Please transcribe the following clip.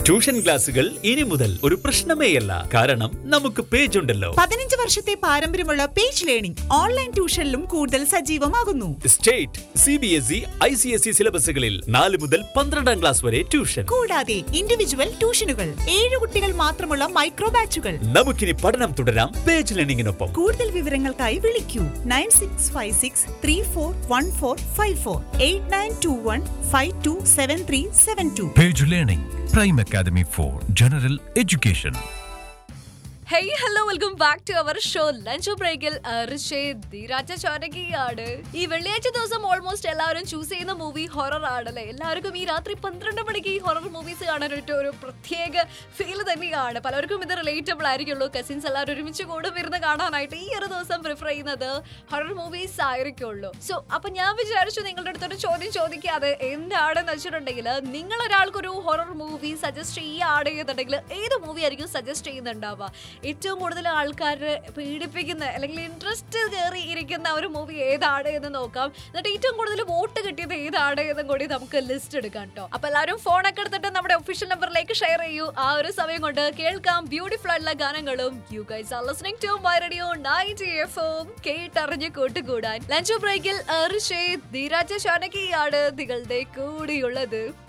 Tuition ക്ലാസുകൾ ഇനി മുതൽ ഒരു പ്രശ്നമേയല്ല കാരണം നമുക്ക് പേജ് ഉണ്ടല്ലോ പതിനഞ്ച് വർഷത്തെ പാരമ്പര്യമുള്ള പേജ് ലേണിംഗ് ഓൺലൈൻ ട്യൂഷനിലും കൂടുതൽ സജീവമാകുന്നു state C B S E I C S E സിലബസുകളിൽ നാല് മുതൽ പന്ത്രണ്ടാം ക്ലാസ് വരെ ട്യൂഷൻ കൂടാതെ ഇൻഡിവിജ്വൽ ട്യൂഷനുകൾ ഏഴ് കുട്ടികൾ മാത്രമുള്ള മൈക്രോ ബാച്ചുകൾ നമുക്കിനി പഠനം തുടരാം പേജ് ലേണിംഗിനൊപ്പം കൂടുതൽ വിവരങ്ങൾക്കായി വിളിക്കൂ nine six five six three four one four five four eight nine two one five two seven three seven two Page Learning, Prime Academy for General Education. Hey hello welcome back to our show lunch ബ്രേക്കിൽ ധീരാജ ചോരകിയാണ് ഈ വെള്ളിയാഴ്ച ദിവസം almost എല്ലാവരും choose ചെയ്യുന്ന movie horror ആണല്ലേ എല്ലാവർക്കും ഈ രാത്രി പന്ത്രണ്ട് മണിക്ക് ഈ ഹൊറർ മൂവീസ് കാണാനായിട്ട് ഒരു പ്രത്യേക ഫീൽ തന്നെയാണ് പലർക്കും ഇത് റിലേറ്റബിൾ ആയിരിക്കുള്ളൂ കസിൻസ് എല്ലാവരും ഒരുമിച്ച് കൂടും ഇരുന്ന് കാണാനായിട്ട് ഈ ഒരു ദിവസം പ്രിഫർ ചെയ്യുന്നത് ഹൊറർ മൂവീസ് ആയിരിക്കുള്ളൂ സോ അപ്പൊ ഞാൻ വിചാരിച്ചു നിങ്ങളുടെ അടുത്തൊരു ചോദ്യം ചോദിക്കാതെ എന്താണെന്ന് വെച്ചിട്ടുണ്ടെങ്കിൽ നിങ്ങൾ ഒരാൾക്കൊരു ഹൊറർ മൂവി സജസ്റ്റ് ചെയ്യുകയാണ് എന്നുണ്ടെങ്കിൽ ഏത് മൂവി ആയിരിക്കും സജസ്റ്റ് ചെയ്യുന്നുണ്ടാവുക ഏറ്റവും കൂടുതൽ ആൾക്കാർ പീഡിപ്പിക്കുന്ന അല്ലെങ്കിൽ ഇൻട്രസ്റ്റ് കയറി ഇരിക്കുന്ന ഒരു മൂവി ഏതാണ് എന്ന് നോക്കാം എന്നിട്ട് ഏറ്റവും കൂടുതൽ വോട്ട് കിട്ടിയത് ഏതാണ് എന്നും കൂടി നമുക്ക് ലിസ്റ്റ് എടുക്കാം കേട്ടോ അപ്പൊ എല്ലാവരും ഫോണൊക്കെ എടുത്തിട്ട് നമ്മുടെ ഒഫീഷ്യൽ നമ്പറിലേക്ക് ഷെയർ ചെയ്യൂ ആ ഒരു സമയം കൊണ്ട് കേൾക്കാം ബ്യൂട്ടിഫുൾ ആയിട്ടുള്ള ഗാനങ്ങളും you guys are listening to my radio ninety F M കേട്ടറിഞ്ഞ് കൂട്ടുകൂടാൻ ലഞ്ച് ബ്രേക്കിൽ ധീരാജ ഷാനകിയാണ് നിങ്ങളുടെ കൂടിയുള്ളത്